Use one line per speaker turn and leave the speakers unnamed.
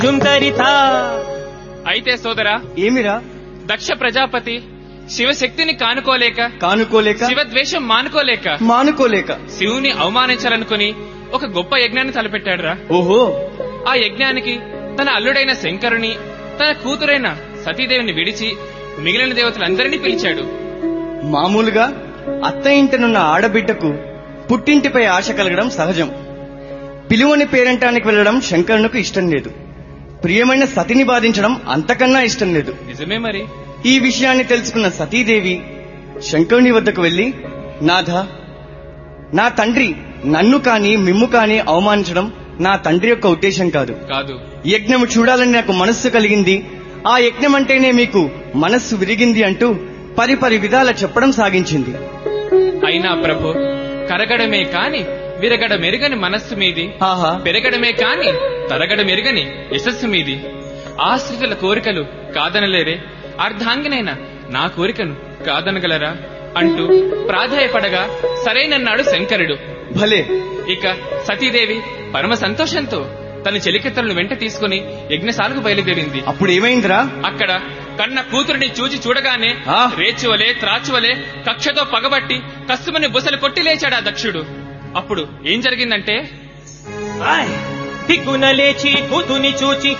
సుందరిత
అయితే సోదరా
ఏమిరా
దక్ష ప్రజాపతి శివశక్తిని కానుకోలేక
కానుకోలేక
శివద్వేషం మానుకోలేక
మానుకోలేక
శివుని అవమానించాలనుకుని ఒక గొప్ప యజ్ఞాన్ని తలపెట్టాడురా
ఓహో
ఆ యజ్ఞానికి తన అల్లుడైన శంకరుని తన కూతురైన సతీదేవిని విడిచి మిగిలిన దేవతలందరినీ పిలిచాడు
మామూలుగా అత్త ఇంటనున్న ఆడబిడ్డకు పుట్టింటిపై ఆశ కలగడం సహజం పిలువని పేరంటానికి వెళ్లడం శంకరునికి ఇష్టం లేదు ప్రియమైన సతిని బాధించడం అంతకన్నా ఇష్టం లేదు
నిజమే మరి
ఈ విషయాన్ని తెలుసుకున్న సతీదేవి శంకరుని వద్దకు వెళ్లి నాథ నా తండ్రి నన్ను కాని మిమ్ము కాని అవమానించడం నా తండ్రి యొక్క ఉద్దేశం కాదు
కాదు
యజ్ఞము చూడాలని నాకు మనస్సు కలిగింది ఆ యజ్ఞం అంటేనే మీకు మనస్సు విరిగింది అంటూ పరిపరి విధాల చెప్పడం సాగించింది
అయినా ప్రభు కరగడమే కాని విరగడ మెరుగని మనస్సు మీది
ఆహా
పెరగడమే కాని తరగడ మెరుగని యశస్సు మీది ఆశ్రితుల కోరికలు కాదనలేరే అర్ధాంగినైన నా కోరికను కాదనగలరా అంటూ ప్రాధాయపడగా సరేనన్నాడు శంకరుడు
భలే
ఇక సతీదేవి పరమ సంతోషంతో తన చెలికెత్తలను వెంట తీసుకుని యజ్ఞశాలకు బయలుదేరింది
అప్పుడు ఏమైందిరా
అక్కడ కన్న కూతురిని చూచి చూడగానే
ఆ.
రేచువలే త్రాచువలే కక్షతో పగబట్టి కస్తుమని బుసలు కొట్టి లేచాడా దక్షుడు అప్పుడు ఏం జరిగిందంటే
దిగ్గున లేచి కూతుని చూచి